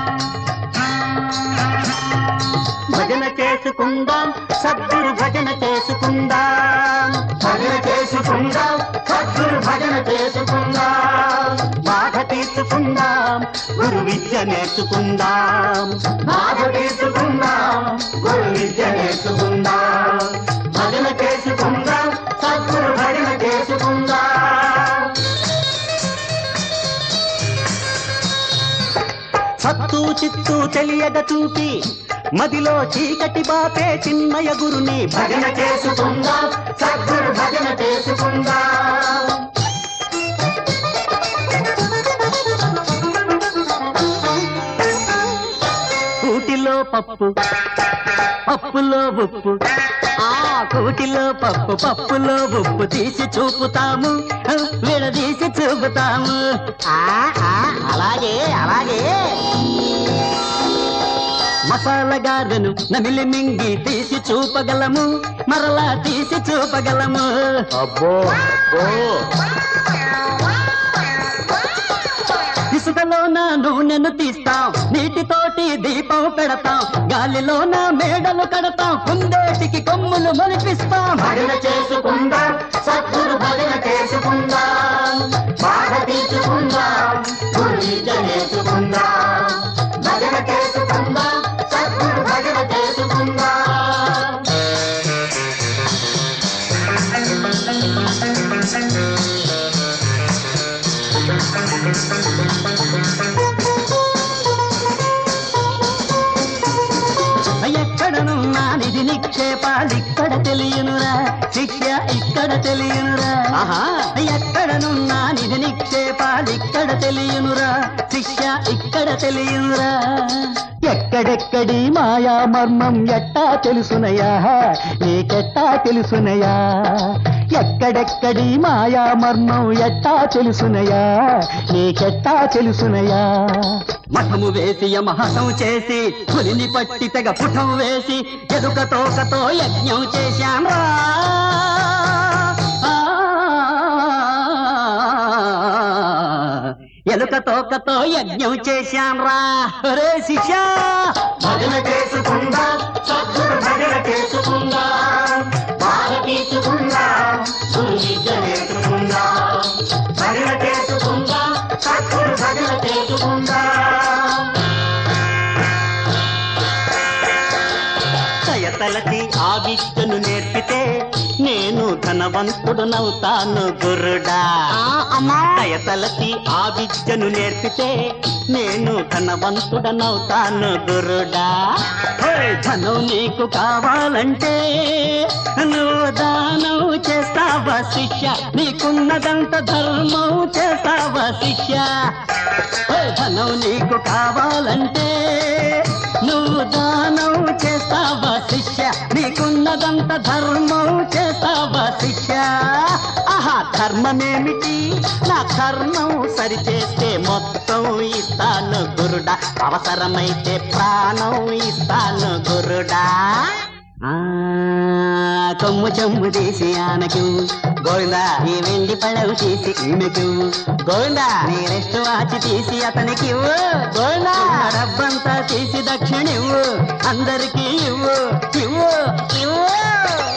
భజన చేసుకుందాం సద్గురు భజన చేసుకుందాం భజన చేసుకుందాం సద్గురు భజన చేసుకుందాం బాధ తీసుకుందాం గురు విద్య నేర్చుకుందాం బాధ తీసుకుందాం గురు విద్య నేర్చుకుందాం భజన చేసుకుందాం సద్గురు భజన చేసుకుందాం సత్తు చిత్తు తెలియగ చూపి మదిలో చీకటి బాపే చిన్మయ గురుని భజన చేసుకుందాం సద్గురు భజన చేసుకుందాం కూటిలో పప్పు పప్పులో ఉప్పు ఆ కూటిలో పప్పు పప్పులో ఉప్పు తీసి చూపుతాము విడదీసి చూపుతాము ఆ, ఆ, అలాగే అలాగే మసాలా గారెను నమిలి మింగి తీసి చూపగలము మరలా తీసి చూపగలము అబ్బో అబ్బో ఇసుకలోన నూనెను తీస్తాం నీటితోటి దీపం పెడతాం గాలిలోన మేడలు కడతాం కుందేటికి కొమ్ములు మొలిపిస్తాం భజన చేసుకుందాం సద్గురు భజన చేసుకుందాం బాధ తీసుకుందాం గురు విద్య నేర్చుకుందాం భజన చేసుకుందాం సద్గురు భజన చేసుకుందాం ఎక్కడనున్నా నిధి నిక్షేపాలిక్కడ తెలియనురా శిక్ష ఇక్కడ తెలియనురా ఎక్కడనున్నా నిధి నిక్షేపాలిక్కడ తెలియనురా శిక్ష ఇక్కడ తెలియనురా ఎక్కడెక్కడి మాయా మర్మం ఎట్టా తెలుసునయా నీకెట్టా తెలుసునయా ఎక్కడెక్కడి మాయా మర్మం ఎట్టా తెలుసునయా నీకెట్టా తెలుసునయా మఠము వేసి యమహసం చేసి పులిని పట్టి తెగ పుఠం వేసి ఎదుక తోకతో యజ్ఞం చేశాం రా ఎలుక తోకతో యజ్ఞం చేశాం రా రే శిష్య భజన చేసుకుందాం సద్గురు భజన చేసుకుందాం బాధ తీసుకుందాం గురు విద్య నేర్చుకుందాం భజన చేసుకుందాం సద్గురు భజన చేసుకుందాం కయతలకి ఆ విద్యను నేర్పితే నేను ధనవంతుడునవుతాను గురుడా కయతలకి ఆ విద్యను నేర్పితే నేను ధనవంతుడనవుతాను గురుడా ఓయ్ ధనం నీకు కావాలంటే నువ్వు దానం చేస్తావా శిష్య నీకున్నదంత ధర్మం చేస్తావా శిష్య ఓయ్ ధనం నీకు కావాలంటే నువ్వు దానం చేస్తావా శిష్య నీకున్నదంత ధర్మం చేస్తావా శిష్య ఆహా ధర్మమేమిటి నా కర్మం సరిచేస్తే మొత్తం ఇస్తాను గురుడా అవసరమైతే ప్రాణం ఇస్తాను గురుడా ఆ కొమ్ము చెమ్ము తీసి ఆనకు గోవిందా ఈ వెండి పడవు తీసి ఈమెకు గోవిందా నీ రెస్ట్ వాచి తీసి అతనికి ఇవ్వు గోవిందా డబ్బంతా తీసి దక్షిణ ఇవ్వు అందరికి ఇవ్వు ఇవ్వు ఇవ్వు